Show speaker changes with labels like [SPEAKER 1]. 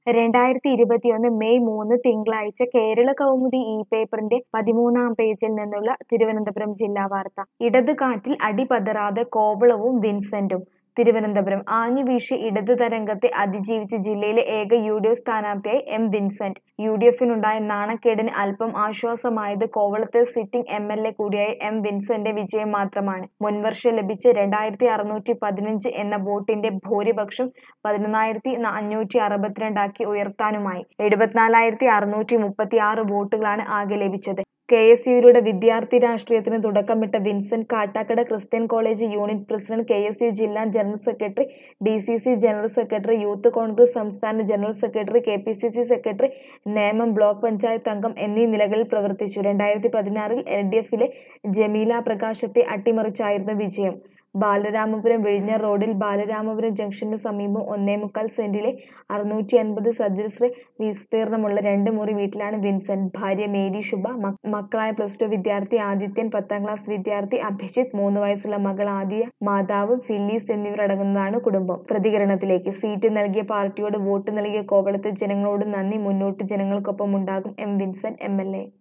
[SPEAKER 1] രണ്ടായിരത്തി ഇരുപത്തിയൊന്ന് മെയ് മൂന്ന് തിങ്കളാഴ്ച കേരള കൗമുദി ഈ പേപ്പറിന്റെ പതിമൂന്നാം പേജിൽ നിന്നുള്ള തിരുവനന്തപുരം ജില്ലാ വാർത്ത ഇടത് കാറ്റിൽ അടിപതറാതെ കോവളവും വിൻസെന്റും തിരുവനന്തപുരം ആഞ്ഞുവീശി ഇടത് തരംഗത്തെ അതിജീവിച്ച് ജില്ലയിലെ ഏക യു ഡി എഫ് സ്ഥാനാർത്ഥിയായി എം വിൻസെന്റ് യു ഡി എഫിനുണ്ടായ നാണക്കേടിന് അല്പം ആശ്വാസമായത് കോവളത്തെ സിറ്റിംഗ് എം എൽ എ കൂടിയായ എം വിൻസെന്റ് വിജയം മാത്രമാണ് മുൻവർഷം ലഭിച്ച രണ്ടായിരത്തി അറുന്നൂറ്റി പതിനഞ്ച് എന്ന വോട്ടിന്റെ ഭൂരിപക്ഷം പതിനൊന്നായിരത്തി അഞ്ഞൂറ്റി അറുപത്തിരണ്ടാക്കി ഉയർത്താനുമായി എഴുപത്തിനാലായിരത്തി അറുന്നൂറ്റി മുപ്പത്തി ആറ് വോട്ടുകളാണ് ആകെ ലഭിച്ചത് കെ എസ് യുയിലൂടെ വിദ്യാർത്ഥി രാഷ്ട്രീയത്തിന് തുടക്കമിട്ട Vincent Kattakada Christian college unit president K S U ജില്ലാ general secretary D C C general secretary youth Congress സംസ്ഥാന general secretary K P C C secretary Nemom block panchayat അംഗം എന്നീ നിലകളിൽ പ്രവർത്തിച്ചു രണ്ടായിരത്തി പതിനാറിൽ എൽ ഡി എഫിലെ ജമീല പ്രകാശത്തെ അട്ടിമറിച്ചായിരുന്നു വിജയം ബാലരാമപുരം വിഴിഞ്ഞ റോഡിൽ ബാലരാമപുരം ജംഗ്ഷന് സമീപം ഒന്നേമുക്കാൽ സെന്റിലെ അറുന്നൂറ്റി അൻപത് സദൃശ്ര വിസ്തീർണമുള്ള രണ്ട് മുറി വീട്ടിലാണ് വിൻസെന്റ് ഭാര്യ മേരി ശുഭ മക്കളായ പ്ലസ് ടു വിദ്യാർത്ഥി ആദിത്യൻ പത്താം ക്ലാസ് വിദ്യാർത്ഥി അഭിജിത്ത് മൂന്ന് വയസ്സുള്ള മകൾ ആദിയ മാതാവ് ഫില്ലീസ് എന്നിവർ അടങ്ങുന്നതാണ് കുടുംബം പ്രതികരണത്തിലേക്ക് സീറ്റ് നൽകിയ പാർട്ടിയോട് വോട്ട് നൽകിയ കോവളത്തെ ജനങ്ങളോട് നന്ദി മുന്നോട്ട് ജനങ്ങൾക്കൊപ്പം ഉണ്ടാകും M Vincent M L A